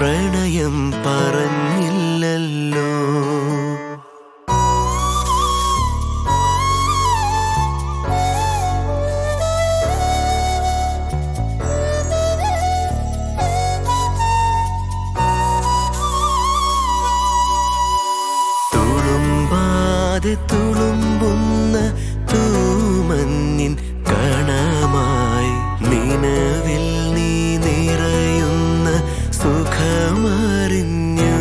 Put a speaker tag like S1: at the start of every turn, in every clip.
S1: പ്രണയം പറഞ്ഞില്ലല്ലോ തുളുമ്പാതെ തുളുമ്പുന്ന തൂമഞ്ഞിൻ കണമായി നിലവിൽ നീ നിറയുന്ന സുഖമറിഞ്ഞു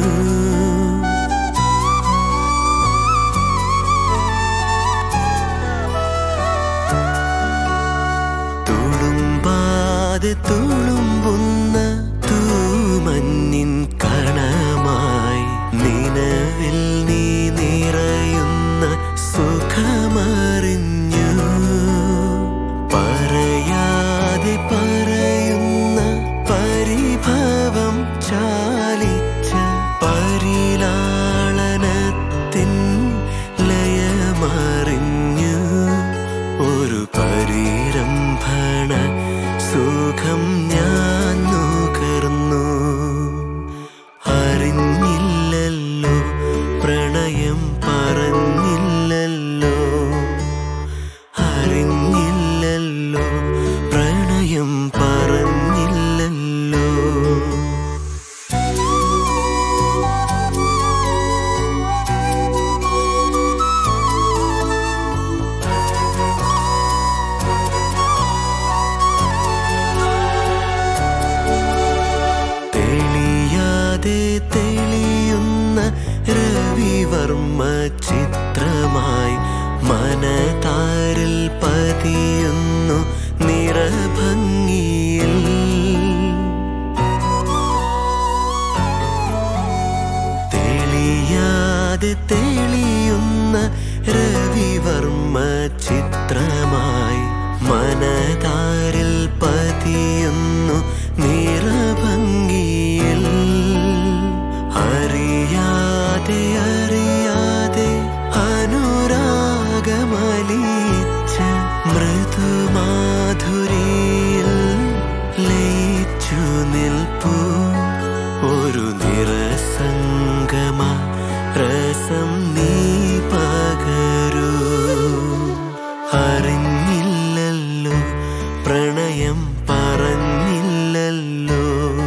S1: തുളുമ്പാതെ തുളുമ്പുന്ന തൂമഞ്ഞിൻ കണമായി നിലവിൽ നീ നിറയുന്ന സുഖമറിഞ്ഞു പറയാതെ പറയുന്ന പരിഭവം ചാലിച്ച പരിലാളനത്തിൻ ലയമറിഞ്ഞു ഒരു പരിരംഭണ സുഖം ഞാൻ നുകർന്നു അറിഞ്ഞില്ലല്ലോ പ്രണയം പറഞ്ഞില്ലല്ലോ അറിഞ്ഞില്ലല്ലോ പ്രണയം പറഞ്ഞില്ലല്ലോ തെളിയാതെ തെളിയുന്ന രവിവർമ്മ ചിത്രമായി മനതാരിൽ പതിയുന്നു നിറഭംഗിയിൽ തെളിയാതെ തെളിയുന്ന രവിവർമ്മ ചിത്രമായി മനതാരിൽ പതിയുന്നു നിറഭംഗിയിൽ അറിയാതെ അറിയാതെ അനുരാഗമലിച്ച മൃദുമാധുരിയിൽ ലയിച്ചു നിൽപ്പൂ ഒരു നിറസംഗമ രസം നീ പകരൂ അറിഞ്ഞില്ലല്ലോ പ്രണയം പറഞ്ഞില്ലല്ലോ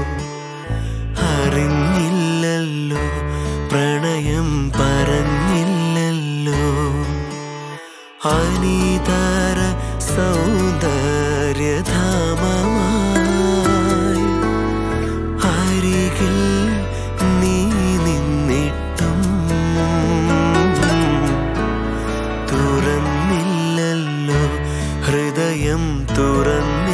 S1: അറിഞ്ഞില്ലല്ലോ പ്രണയം പറഞ്ഞില്ലല്ലോ അനിതര സൗന്ദര്യധാമമായി അരികിൽ നീ നിന്നിട്ടും തുറന്നില്ലല്ലോ ഹൃദയം തുറന്നി